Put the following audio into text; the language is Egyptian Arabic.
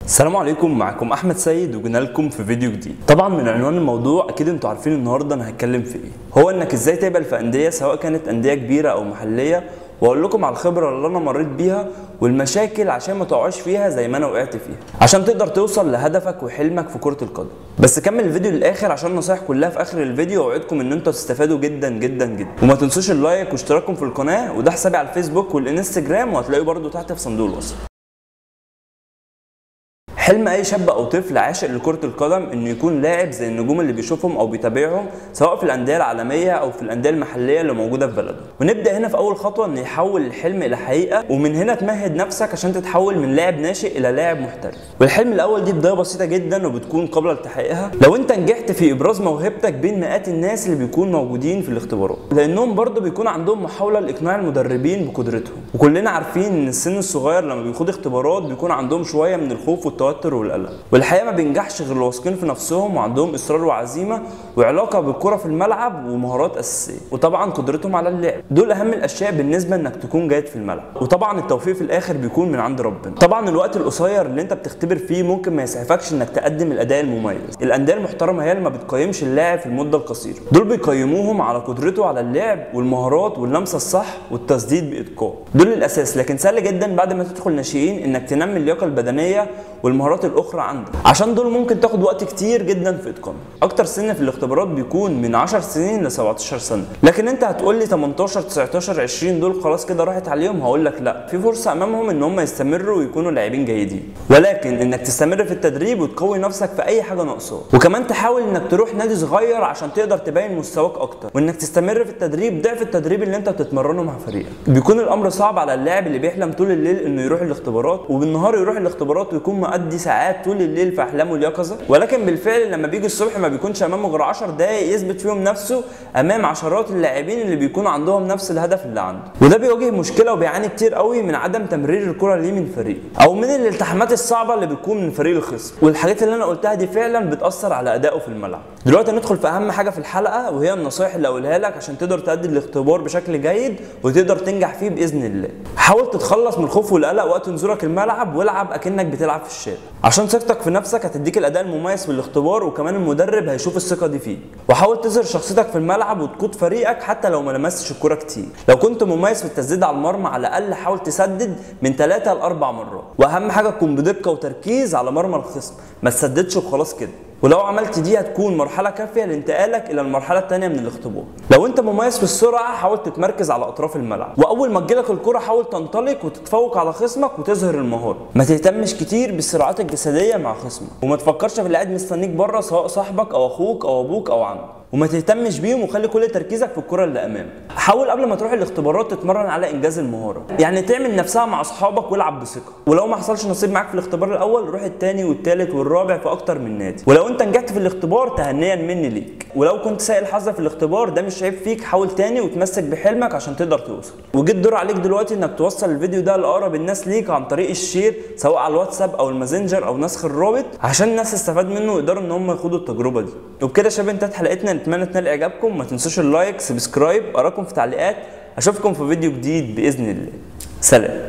السلام عليكم معكم احمد سيد وجينا لكم في فيديو جديد طبعا من عنوان الموضوع اكيد انتوا عارفين النهارده انا هتكلم في ايه هو انك ازاي تقبل في انديه سواء كانت انديه كبيره او محليه واقول لكم على الخبره اللي انا مريت بيها والمشاكل عشان ما تقعش فيها زي ما انا وقعت فيها عشان تقدر توصل لهدفك وحلمك في كره القدم بس كمل الفيديو للاخر عشان النصايح كلها في اخر الفيديو واوعدكم ان انتوا تستفادوا جدا جدا جدا وما تنسوش اللايك واشتراككم في القناه وده حسابي على الفيسبوك والانستجرام وهتلاقيه برده تحت في صندوق الوصف حلم اي شاب او طفل عاشق لكره القدم انه يكون لاعب زي النجوم اللي بيشوفهم او بيتابعهم سواء في الانديه العالميه او في الانديه المحليه اللي موجوده في بلده ونبدا هنا في اول خطوه ان يحول الحلم الى حقيقه ومن هنا تمهد نفسك عشان تتحول من لاعب ناشئ الى لاعب محترف والحلم الاول دي بدايه بسيطه جدا وبتكون قبل التحقيقها لو انت نجحت في ابراز موهبتك بين مئات الناس اللي بيكونوا موجودين في الاختبارات لانهم برضه بيكون عندهم محاوله لاقناع المدربين بقدرتهم وكلنا عارفين ان السن الصغير لما بيخوض اختبارات بيكون عندهم شويه من الخوف والتوتر والقلق والحقيقه ما بينجحش غير اللي واثقين في نفسهم وعندهم اصرار وعزيمه وعلاقه بالكره في الملعب ومهارات اساسيه وطبعا قدرتهم على اللعب دول اهم الاشياء بالنسبه انك تكون جيد في الملعب وطبعا التوفيق في الاخر بيكون من عند ربنا طبعا الوقت القصير اللي انت بتختبر فيه ممكن ما يسعفكش انك تقدم الاداء المميز الانديه المحترمه هي اللي ما بتقيمش اللاعب في المده القصيره دول بيقيموهم على قدرته على اللعب والمهارات واللمسه الصح والتسديد باتقان دول الاساس لكن سهل جدا بعد ما تدخل ناشئين انك تنمي اللياقه البدنيه والمهارات الاخرى عندك عشان دول ممكن تاخد وقت كتير جدا في اتقانهم اكتر سن في الاختبارات بيكون من 10 سنين ل 17 سنه لكن انت هتقول لي 18 19 20 دول خلاص كده راحت عليهم هقول لك لا في فرصه امامهم ان هم يستمروا ويكونوا لاعبين جيدين ولكن انك تستمر في التدريب وتقوي نفسك في اي حاجه ناقصاك وكمان تحاول انك تروح نادي صغير عشان تقدر تبين مستواك اكتر وانك تستمر في التدريب ضعف التدريب اللي انت بتتمرنه مع فريقك بيكون الامر صعب على اللاعب اللي بيحلم طول الليل انه يروح الاختبارات وبالنهار يروح الاختبارات ويكون مؤدي ساعات طول الليل في احلامه اليقظه ولكن بالفعل لما بيجي الصبح ما بيكونش امامه غير 10 دقائق يثبت فيهم نفسه امام عشرات اللاعبين اللي بيكون عندهم نفس الهدف اللي عنده وده بيواجه مشكله وبيعاني كتير قوي من عدم تمرير الكره ليه من فريق او من الالتحامات الصعبه اللي بتكون من فريق الخصم والحاجات اللي انا قلتها دي فعلا بتاثر على ادائه في الملعب دلوقتي هندخل في اهم حاجه في الحلقه وهي النصائح اللي اقولها لك عشان تقدر تأدي الاختبار بشكل جيد وتقدر تنجح فيه باذن الله حاول تتخلص من الخوف والقلق وقت نزولك الملعب والعب اكنك بتلعب في الشارع عشان ثقتك في نفسك هتديك الاداء المميز في الاختبار وكمان المدرب هيشوف الثقه دي فيك وحاول تظهر شخصيتك في الملعب وتقود فريقك حتى لو ما لمستش الكوره كتير لو كنت مميز في التسديد على المرمى على الاقل حاول تسدد من 3 ل 4 مرات واهم حاجه تكون بدقه وتركيز على مرمى الخصم ما تسددش وخلاص كده ولو عملت دي هتكون مرحله كافيه لانتقالك الى المرحله الثانيه من الاختبار لو انت مميز في السرعه حاول تتمركز على اطراف الملعب واول ما تجيلك الكره حاول تنطلق وتتفوق على خصمك وتظهر المهاره ما تهتمش كتير بالصراعات الجسديه مع خصمك وما تفكرش في اللي قاعد مستنيك بره سواء صاحبك او اخوك او ابوك او عمك وما تهتمش بيهم وخلي كل تركيزك في الكره اللي امامك حاول قبل ما تروح الاختبارات تتمرن على انجاز المهاره يعني تعمل نفسها مع اصحابك والعب بثقه ولو ما حصلش نصيب معاك في الاختبار الاول روح الثاني والثالث والرابع في اكتر من نادي ولو انت نجحت في الاختبار تهنيا مني ليك ولو كنت سائل الحظ في الاختبار ده مش عيب فيك حاول تاني وتمسك بحلمك عشان تقدر توصل وجيت دور عليك دلوقتي انك توصل الفيديو ده لاقرب الناس ليك عن طريق الشير سواء على الواتساب او الماسنجر او نسخ الرابط عشان الناس تستفاد منه ويقدروا ان هم يخوضوا التجربه دي وبكده يا شباب انتهت حلقتنا نتمنى تنال اعجابكم ما تنسوش اللايك سبسكرايب اراكم في تعليقات اشوفكم في فيديو جديد باذن الله سلام